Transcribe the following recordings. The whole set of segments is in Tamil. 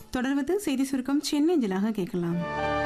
தொடர்வது செய்தி சுருக்கம் சென்னை அஞ்சலாக கேட்கலாம்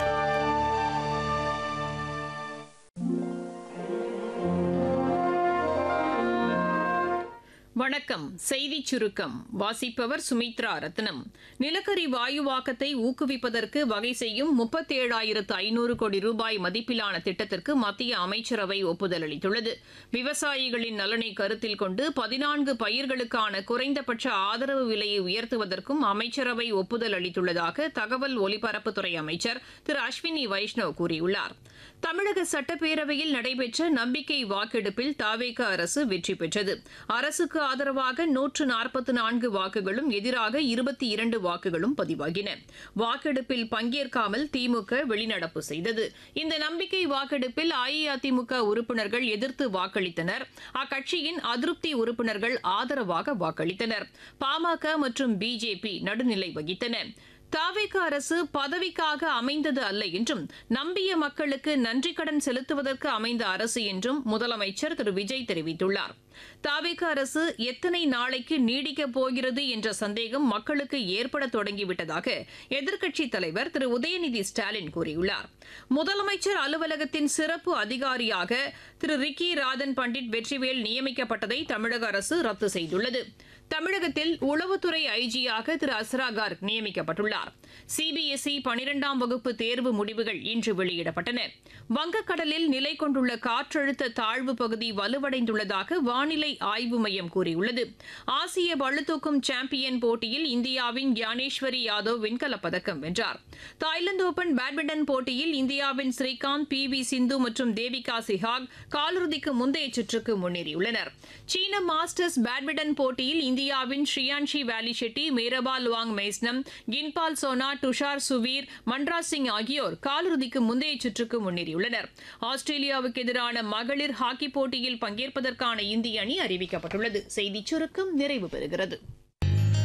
வணக்கம் செய்திச் சுருக்கம் வாசிப்பவர் சுமித்ரா ரத்னம் நிலக்கரி வாயுவாக்கத்தை ஊக்குவிப்பதற்கு வகை செய்யும் முப்பத்தேழாயிரத்து ஐநூறு கோடி ரூபாய் மதிப்பிலான திட்டத்திற்கு மத்திய அமைச்சரவை ஒப்புதல் அளித்துள்ளது விவசாயிகளின் நலனை கருத்தில் கொண்டு பதினான்கு பயிர்களுக்கான குறைந்தபட்ச ஆதரவு விலையை உயர்த்துவதற்கும் அமைச்சரவை ஒப்புதல் அளித்துள்ளதாக தகவல் ஒலிபரப்புத்துறை அமைச்சர் திரு அஸ்வினி வைஷ்ணவ் கூறியுள்ளார் தமிழக சட்டப்பேரவையில் நடைபெற்ற நம்பிக்கை வாக்கெடுப்பில் தாவேக அரசு வெற்றி பெற்றது அரசுக்கு ஆதரவாக நூற்று நாற்பத்தி நான்கு வாக்குகளும் எதிராக இருபத்தி இரண்டு வாக்குகளும் பதிவாகின வாக்கெடுப்பில் பங்கேற்காமல் திமுக வெளிநடப்பு செய்தது இந்த நம்பிக்கை வாக்கெடுப்பில் அஇஅதிமுக உறுப்பினர்கள் எதிர்த்து வாக்களித்தனர் அக்கட்சியின் அதிருப்தி உறுப்பினர்கள் ஆதரவாக வாக்களித்தனர் பாமக மற்றும் பிஜேபி நடுநிலை வகித்தன தாவேக அரசு பதவிக்காக அமைந்தது அல்ல என்றும் நம்பிய மக்களுக்கு நன்றி கடன் செலுத்துவதற்கு அமைந்த அரசு என்றும் முதலமைச்சர் திரு விஜய் தெரிவித்துள்ளார் தாவேக அரசு எத்தனை நாளைக்கு நீடிக்கப் போகிறது என்ற சந்தேகம் மக்களுக்கு ஏற்பட தொடங்கிவிட்டதாக எதிர்க்கட்சித் தலைவர் திரு உதயநிதி ஸ்டாலின் கூறியுள்ளார் முதலமைச்சர் அலுவலகத்தின் சிறப்பு அதிகாரியாக திரு ரிக்கி ராதன் பண்டிட் வெற்றிவேல் நியமிக்கப்பட்டதை தமிழக அரசு ரத்து செய்துள்ளது தமிழகத்தில் உளவுத்துறை ஐஜியாக திரு அஸ்ரா கார்க் நியமிக்கப்பட்டுள்ளார் சிபிஎஸ்இ பனிரெண்டாம் வகுப்பு தேர்வு முடிவுகள் இன்று வெளியிடப்பட்டன வங்கக்கடலில் நிலை கொண்டுள்ள காற்றழுத்த தாழ்வு பகுதி வலுவடைந்துள்ளதாக வானிலை ஆய்வு மையம் கூறியுள்ளது ஆசிய பளுதூக்கும் சாம்பியன் போட்டியில் இந்தியாவின் ஞானேஸ்வரி யாதவ் வெண்கலப் பதக்கம் வென்றார் தாய்லாந்து ஓபன் பேட்மிண்டன் போட்டியில் இந்தியாவின் ஸ்ரீகாந்த் பி வி சிந்து மற்றும் தேவிகா சிஹாக் காலிறுதிக்கு முந்தைய சுற்றுக்கு முன்னேறியுள்ளனர் சீன மாஸ்டர்ஸ் பேட்மிண்டன் போட்டியில் இந்தியாவின் ஸ்ரீயான்ஷி வேலி ஷெட்டி மீரபா லுவாங் மெய்ஸ்னம் கின்பால் சோனா துஷார் சுவீர் மன்ராஜ் சிங் ஆகியோர் காலிறுதிக்கு முந்தைய சுற்றுக்கு முன்னேறியுள்ளனர் ஆஸ்திரேலியாவுக்கு எதிரான மகளிர் ஹாக்கி போட்டியில் பங்கேற்பதற்கான இந்திய அணி அறிவிக்கப்பட்டுள்ளது செய்திச் சுருக்கம் நிறைவு பெறுகிறது